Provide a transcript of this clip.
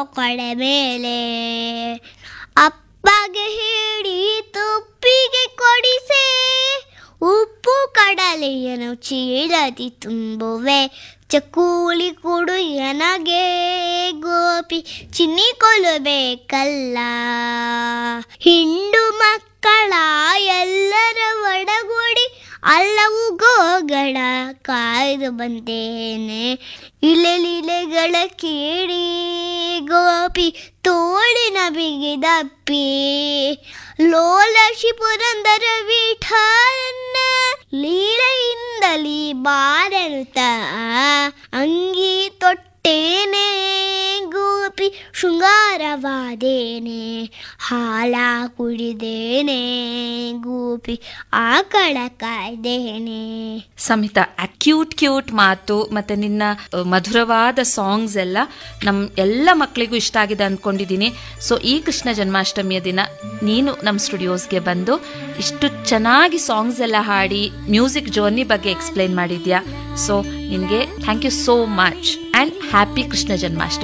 ಕೊಡೆ ಮೇಲೆ ಅಪ್ಪಗೆ ಹೇಳಿ ತುಪ್ಪಿಗೆ ಕೊಡಿಸೆ ಉಪ್ಪು ಕಡಲೆಯನ್ನು ಚೀಲದಿ ತುಂಬುವೆ ಚಕ್ಕೂಲಿ ಕೊಡು ನನಗೆ ಗೋಪಿ ಚಿನ್ನಿ ಕೊಲ್ಲಬೇಕಲ್ಲ ಹಿಂಡು ಮಕ್ಕಳ ಎಲ್ಲರ ಒಡಗೂಡಿ ಹಲವು ಗೋಗಳ ಕಾಯ್ದು ಬಂದೇನೆ ಇಲೆಲಿಲೆಗಳ ಕೇಳಿ ಗೋಪಿ ತೋಳಿನ ಬಿಗಿದಪ್ಪಿ ಲೋಲಶಿ ಪುರಂದರ ವಿಠಲನ್ನ ಲೀಲೆಯಿಂದಲೀ ಬಾರೆನುತ್ತ ಅಂಗಿ ತೊಟ್ಟೇನೆ ಗೋಪಿ ಶೃಂಗಾರವಾದೇನೆ ಹಾಲ ಕುಡಿದೇನೆ ಗೋಪಿ ಆಕಳ ಕಾಯ್ದೇನೆ ಸಮಿತಾ ಕ್ಯೂಟ್ ಕ್ಯೂಟ್ ಮಾತು ಮತ್ತೆ ನಿನ್ನ ಅ, ಮಧುರವಾದ ಸಾಂಗ್ಸ್ ಎಲ್ಲ ನಮ್ ಎಲ್ಲ ಮಕ್ಕಳಿಗೂ ಇಷ್ಟ ಆಗಿದೆ ಅಂದ್ಕೊಂಡಿದ್ದೀನಿ ಸೊ ಈ ಕೃಷ್ಣ ಜನ್ಮಾಷ್ಟಮಿಯ ದಿನ ನೀನು ನಮ್ಮ ಸ್ಟುಡಿಯೋಸ್ಗೆ ಬಂದು ಇಷ್ಟು ಚೆನ್ನಾಗಿ ಸಾಂಗ್ಸ್ ಎಲ್ಲ ಹಾಡಿ ಮ್ಯೂಸಿಕ್ ಜರ್ನಿ ಬಗ್ಗೆ ಎಕ್ಸ್ಪ್ಲೈನ್ ಮಾಡಿದ್ಯಾ ಸೊ ನಿನಗೆ thank you so much and happy Krishna Janmashtami